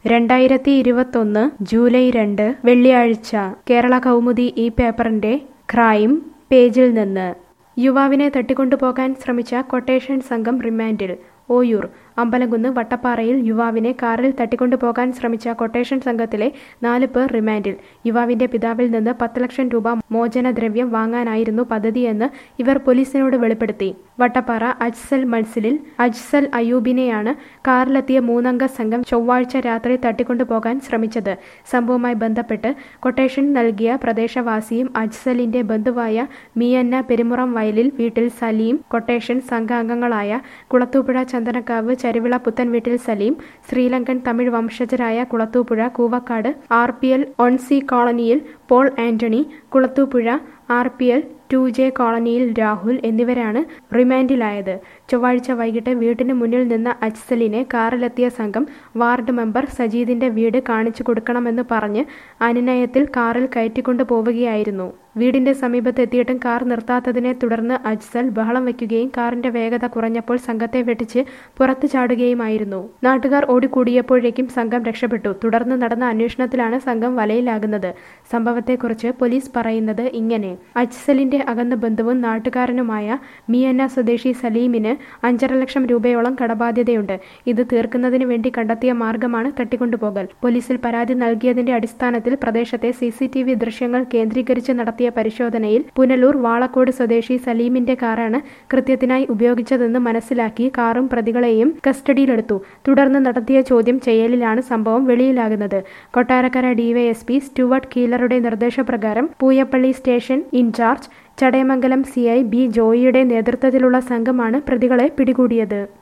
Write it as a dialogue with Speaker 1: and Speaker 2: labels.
Speaker 1: രണ്ടായിരത്തി ഇരുപത്തൊന്ന് ജൂലൈ രണ്ട് വെള്ളിയാഴ്ച കേരള കൗമുദി ഈ പേപ്പറിന്റെ ക്രൈം പേജിൽ നിന്ന് യുവാവിനെ തട്ടിക്കൊണ്ടുപോകാൻ ശ്രമിച്ച കൊട്ടേഷൻ സംഘം റിമാൻഡിൽ ഓയൂർ അമ്പലംകുന്ന് വട്ടപ്പാറയിൽ യുവാവിനെ കാറിൽ തട്ടിക്കൊണ്ടുപോകാൻ ശ്രമിച്ച കൊട്ടേഷൻ സംഘത്തിലെ നാല് പേർ റിമാൻഡിൽ യുവാവിന്റെ പിതാവിൽ നിന്ന് പത്ത് ലക്ഷം രൂപ മോചനദ്രവ്യം വാങ്ങാനായിരുന്നു പദ്ധതിയെന്ന് ഇവർ പോലീസിനോട് വെളിപ്പെടുത്തി വട്ടപ്പാറ അജ്സൽ മൻസിലിൽ അജ്സൽ അയൂബിനെയാണ് കാറിലെത്തിയ മൂന്നംഗ സംഘം ചൊവ്വാഴ്ച രാത്രി തട്ടിക്കൊണ്ടുപോകാൻ ശ്രമിച്ചത് സംഭവവുമായി ബന്ധപ്പെട്ട് കൊട്ടേഷൻ നൽകിയ പ്രദേശവാസിയും അജ്സലിന്റെ ബന്ധുവായ മിയന്ന പെരുമുറം വയലിൽ വീട്ടിൽ സലീം കൊട്ടേഷൻ സംഘാംഗങ്ങളായ കുളത്തൂപ്പുഴ ചന്ദനക്കാവ് ചരുവിള പുത്തൻ വീട്ടിൽ സലീം ശ്രീലങ്കൻ തമിഴ് വംശജരായ Kulathupuzha Koovakkad R P L one C കോളനിയിൽ Paul Antony Kulathupuzha R P L two J കോളനിയിൽ രാഹുൽ എന്നിവരാണ് റിമാൻഡിലായത് ചൊവ്വാഴ്ച വൈകിട്ട് വീട്ടിന് മുന്നിൽ നിന്ന അജ്സലിനെ കാറിലെത്തിയ സംഘം വാർഡ് മെമ്പർ സജീദിന്റെ വീട് കാണിച്ചു കൊടുക്കണമെന്ന് പറഞ്ഞ് അനുനയത്തിൽ കാറിൽ കയറ്റിക്കൊണ്ടു പോവുകയായിരുന്നു വീടിന്റെ സമീപത്ത് എത്തിയിട്ടും കാർ നിർത്താത്തതിനെ തുടർന്ന് അജ്സൽ ബഹളം വയ്ക്കുകയും കാറിന്റെ വേഗത കുറഞ്ഞപ്പോൾ സംഘത്തെ വെട്ടിച്ച് പുറത്തു ചാടുകയുമായിരുന്നു നാട്ടുകാർ ഓടിക്കൂടിയപ്പോഴേക്കും സംഘം രക്ഷപ്പെട്ടു തുടർന്ന് നടന്ന അന്വേഷണത്തിലാണ് സംഘം വലയിലാകുന്നത് സംഭവത്തെക്കുറിച്ച് പോലീസ് പറയുന്നത് ഇങ്ങനെ അജ്സലിന്റെ അകന്ന ബന്ധുവും നാട്ടുകാരനുമായ മിയന്ന സ്വദേശി സലീമിന് അഞ്ചര ലക്ഷം രൂപയോളം കടബാധ്യതയുണ്ട് ഇത് തീർക്കുന്നതിന് വേണ്ടി കണ്ടെത്തിയ മാർഗമാണ് തട്ടിക്കൊണ്ടുപോകൽ പോലീസിൽ പരാതി നൽകിയതിന്റെ അടിസ്ഥാനത്തിൽ പ്രദേശത്തെ സി സി ടി വി ദൃശ്യങ്ങൾ കേന്ദ്രീകരിച്ച് നടത്തിയ പരിശോധനയിൽ പുനലൂർ വാളക്കോട് സ്വദേശി സലീമിന്റെ കാറാണ് കൃത്യത്തിനായി ഉപയോഗിച്ചതെന്ന് മനസ്സിലാക്കി കാറും പ്രതികളെയും കസ്റ്റഡിയിലെടുത്തു തുടർന്ന് നടത്തിയ ചോദ്യം ചെയ്യലിലാണ് സംഭവം വെളിയിലാകുന്നത് കൊട്ടാരക്കര ഡിവൈഎസ്പി സ്റ്റുവർട്ട് കീലറുടെ നിർദ്ദേശപ്രകാരം Pooyappally station in charge Chadayamangalam C I B ജോയിയുടെ നേതൃത്വത്തിലുള്ള സംഘമാണ് പ്രതികളെ പിടികൂടിയത്